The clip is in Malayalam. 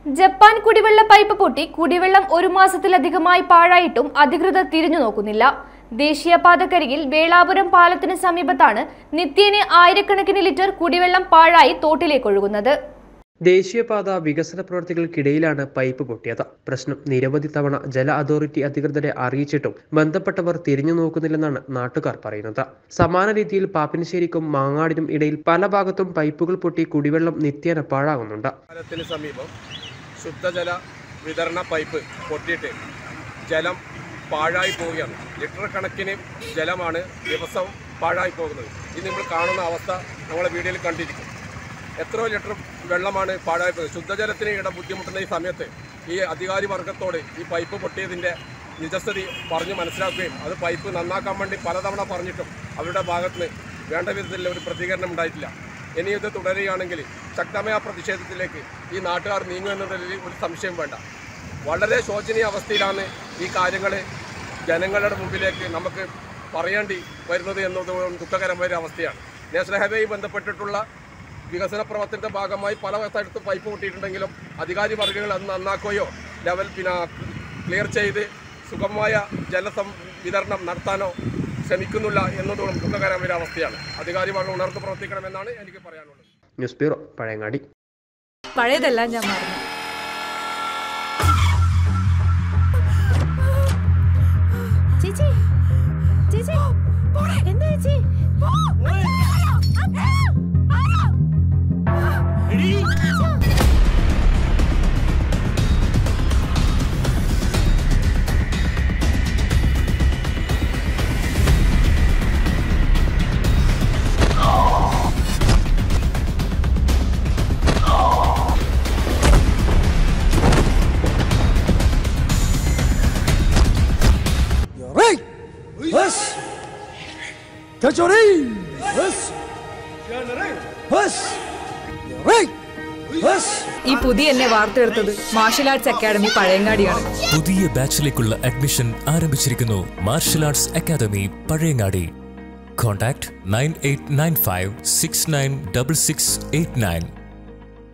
ജപ്പാൻ കുടിവെള്ള പൈപ്പ് പൊട്ടി കുടിവെള്ളം ഒരു മാസത്തിലധികമായി പാഴായിട്ടും അധികൃതർ തിരിഞ്ഞു നോക്കുന്നില്ല ദേശീയപാതക്കരികിൽ വേളാപുരം പാലത്തിന് സമീപത്താണ് നിത്യേന ആയിരക്കണക്കിന് ലിറ്റർ കുടിവെള്ളം പാഴായി തോട്ടിലേക്കൊഴുകുന്നത് ദേശീയപാത വികസന പ്രവർത്തികൾക്കിടയിലാണ് പൈപ്പ് പൊട്ടിയത് പ്രശ്നം നിരവധി തവണ ജല അതോറിറ്റി അധികൃതരെ അറിയിച്ചിട്ടും ബന്ധപ്പെട്ടവർ തിരിഞ്ഞു നോക്കുന്നില്ലെന്നാണ് നാട്ടുകാർ പറയുന്നത് സമാന രീതിയിൽ പാപ്പിനിശ്ശേരിക്കും മാങ്ങാടിനും ഇടയിൽ പല ഭാഗത്തും പൈപ്പുകൾ പൊട്ടി കുടിവെള്ളം നിത്യേന പാഴാകുന്നുണ്ട് പാലത്തിന് സമീപം ശുദ്ധജല വിതരണ പൈപ്പ് പൊട്ടിയിട്ട് ജലം പാഴായി പോവുകയാണ് ലിറ്റർ കണക്കിന് ജലമാണ് ദിവസവും പാഴായി പോകുന്നത് ഇത് നമ്മൾ കാണുന്ന അവസ്ഥ നമ്മളെ വീഡിയോയിൽ കണ്ടിരിക്കും എത്രയോ ലിറ്റർ വെള്ളമാണ് പാഴായി പോകുന്നത് ശുദ്ധജലത്തിന് ഇട ബുദ്ധിമുട്ടുന്ന ഈ സമയത്ത് ഈ അധികാരി വർഗത്തോട് ഈ പൈപ്പ് പൊട്ടിയതിൻ്റെ നിജസ്ഥിതി പറഞ്ഞ് മനസ്സിലാക്കുകയും അത് പൈപ്പ് നന്നാക്കാൻ വേണ്ടി പലതവണ പറഞ്ഞിട്ടും അവരുടെ ഭാഗത്ത് നിന്ന് വേണ്ട വിധത്തിലുള്ള ഒരു പ്രതികരണം ഉണ്ടായിട്ടില്ല ഇനി ഇത് തുടരുകയാണെങ്കിൽ ശക്തമായ പ്രതിഷേധത്തിലേക്ക് ഈ നാട്ടുകാർ നീങ്ങുമെന്നതിൽ ഒരു സംശയം വേണ്ട വളരെ ശോചനീയ അവസ്ഥയിലാണ് ഈ കാര്യങ്ങൾ ജനങ്ങളുടെ മുമ്പിലേക്ക് നമുക്ക് പറയേണ്ടി വരുന്നത് എന്നത് ദുഃഖകരമായ ഒരു അവസ്ഥയാണ് നാഷണൽ ഹൈവേയിൽ ബന്ധപ്പെട്ടിട്ടുള്ള വികസന പ്രവർത്തനത്തിന്റെ ഭാഗമായി പല സ്ഥലത്തും പൈപ്പ് പൊട്ടിയിട്ടുണ്ടെങ്കിലും അധികാരി വർഗ്ഗങ്ങൾ അത് നന്നാക്കുകയോ ലെവൽ പിന്നെ ക്ലിയർ ചെയ്ത് സുഗമമായ ജലസം വിതരണം നടത്താനോ ശ്രമിക്കുന്നില്ല എന്നതും ദുഃഖകരമായ ഒരു അവസ്ഥയാണ് അധികാരി വർഗ്ഗം ഉണർന്നു പ്രവർത്തിക്കണമെന്നാണ് എനിക്ക് പറയാനുള്ളത് ന്യൂസ് ബ്യൂറോ പഴയങ്ങാടി പഴയതെല്ലാം ഞാൻ മറന്നു ചേച്ചി ചേച്ചി എന്താ ചേച്ചി Right. Yes. Kachori. Yes. Yes. Right. Yes. ഈ പുതിയ എന്നെ വാർത്തെടുത്തത് മാർഷൽ ആർട്സ് അക്കാദമി പഴയങ്ങാടിയാണ് പുതിയ ബാച്ചിലേക്കുള്ള അഡ്മിഷൻ ആരംഭിച്ചിരിക്കുന്നു martial arts academy Pazhayangadi contact nine eight nine five six nine double six eight nine